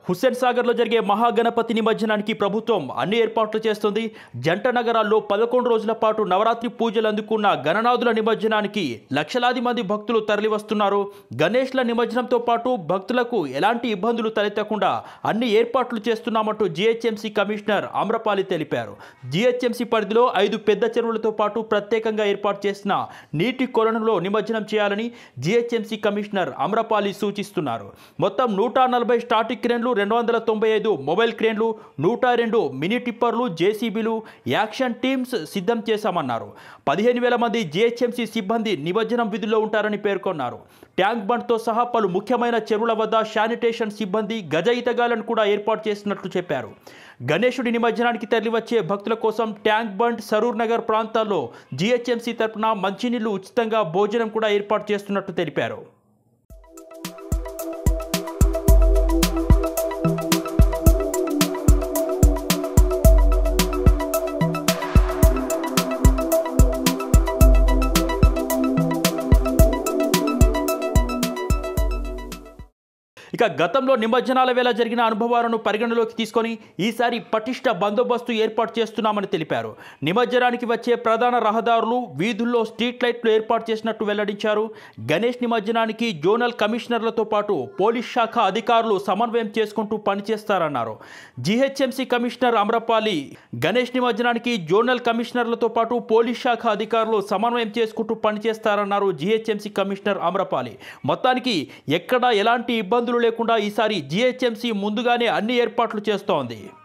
హుస్సేన్ సాగర్లో జరిగే మహాగణపతి నిమజ్జనానికి ప్రభుత్వం అన్ని ఏర్పాట్లు చేస్తుంది జంట నగరాల్లో పదకొండు రోజుల పాటు నవరాత్రి పూజలు అందుకున్న గణనాథుల నిమజ్జనానికి లక్షలాది మంది భక్తులు తరలివస్తున్నారు గణేష్ల నిమజ్జనంతో పాటు భక్తులకు ఎలాంటి ఇబ్బందులు తలెత్తకుండా అన్ని ఏర్పాట్లు చేస్తున్నామంటూ జీహెచ్ఎంసీ కమిషనర్ ఆమ్రపాలి తెలిపారు జీహెచ్ఎంసీ పరిధిలో ఐదు పెద్ద చెరువులతో పాటు ప్రత్యేకంగా ఏర్పాటు చేసిన నీటి కొలనులో నిమజ్జనం చేయాలని జీహెచ్ఎంసీ కమిషనర్ ఆమ్రపాలి సూచిస్తున్నారు మొత్తం నూట నలభై స్టాటిక్ క్రేన్లు రెండు వందల తొంభై ఐదు మొబైల్ క్రేన్లు నూట రెండు మినీ టిప్పర్లు జేసీబీలు యాక్షన్ టీమ్స్ సిద్ధం చేశామన్నారు పదిహేను వేల మంది జీహెచ్ఎంసీ సిబ్బంది నిమజ్జనం విధుల్లో ఉంటారని పేర్కొన్నారు ట్యాంక్ బండ్తో సహా పలు ముఖ్యమైన చెరువుల వద్ద శానిటేషన్ సిబ్బంది గజ ఈతగాలను కూడా ఏర్పాటు చేసినట్లు చెప్పారు గణేశుడి నిమజ్జనానికి తరలివచ్చే భక్తుల కోసం ట్యాంక్ బండ్ సరూర్ నగర్ ప్రాంతాల్లో జీహెచ్ఎంసీ తరపున మంచినీళ్లు ఉచితంగా భోజనం కూడా ఏర్పాటు చేస్తున్నట్టు తెలిపారు ఇక గతంలో నిమజ్జనాల వేళ జరిగిన అనుభవాలను పరిగణలోకి తీసుకొని ఈసారి పటిష్ట బందోబస్తు ఏర్పాటు చేస్తున్నామని తెలిపారు నిమజ్జనానికి వచ్చే ప్రధాన రహదారులు వీధుల్లో స్ట్రీట్ లైట్లు ఏర్పాటు చేసినట్టు వెల్లడించారు గణేష్ నిమజ్జనానికి జోనల్ కమిషనర్లతో పాటు పోలీస్ శాఖ అధికారులు సమన్వయం చేసుకుంటూ పనిచేస్తారన్నారు జీహెచ్ఎంసీ కమిషనర్ అమ్రపాలి గణేష్ నిమజ్జనానికి జోనల్ కమిషనర్లతో పాటు పోలీస్ శాఖ అధికారులు సమన్వయం చేసుకుంటూ పనిచేస్తారన్నారు జీహెచ్ఎంసీ కమిషనర్ అమ్రపాలి మొత్తానికి ఎక్కడా ఎలాంటి ఇబ్బందులు లేకుండా ఈసారి జీహెచ్ఎంసీ ముందుగానే అన్ని ఏర్పాట్లు చేస్తోంది